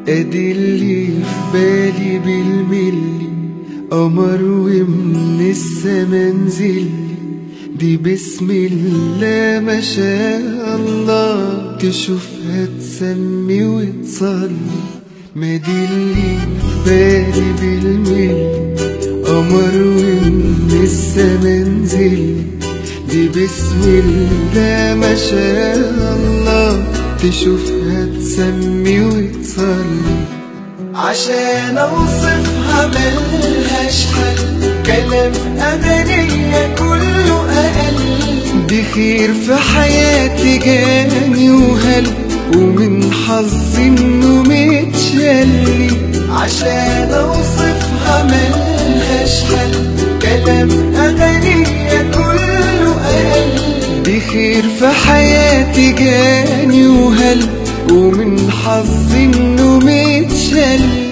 ادي اللي في بالي بالملي قمر ومن السما نزل دي بسم الله ما شاء الله تشوفها تسمي وتصلي ما دي اللي في بالي بالملي قمر ومن السما نزل دي بسم الله ما شاء الله تشوفها تسمي وتصلي عشان اوصفها ملهاش حل كلام أمانية كله أقل دي خير في حياتي جاني وهل ومن حظي انه متشلي عشان اوصفها ملهاش حل كلام أغانية كله أقل دي خير في حياتي جاني وهل ومن حظي انه متشلي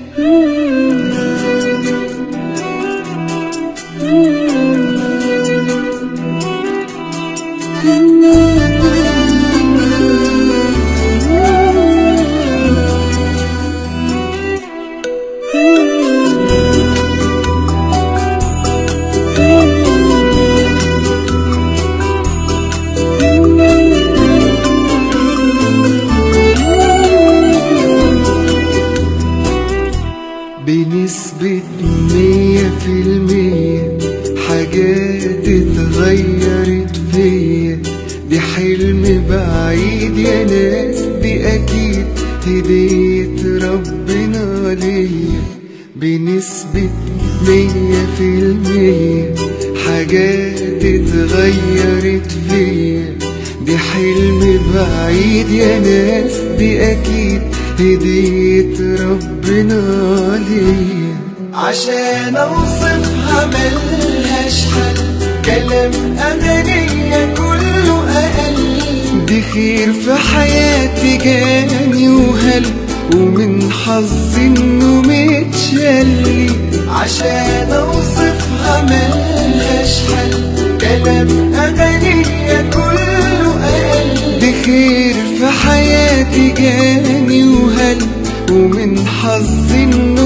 بنسبة مية في المية حاجات اتغيرت فيا دي حلم بعيد يا ناس دي أكيد هدية ربنا ليا بنسبة مية في المية حاجات اتغيرت فيا دي حلم بعيد يا ناس دي أكيد هدية ربنا ليا عشان اوصفها ملهاش حل كلام أمانية كله أقل دي خير في حياتي جاني وهل ومن حظي انه متشلي عشان اوصفها ملهاش حل كلام أغانية كله أقل دي خير في حياتي جاني وهل ومن حظي انه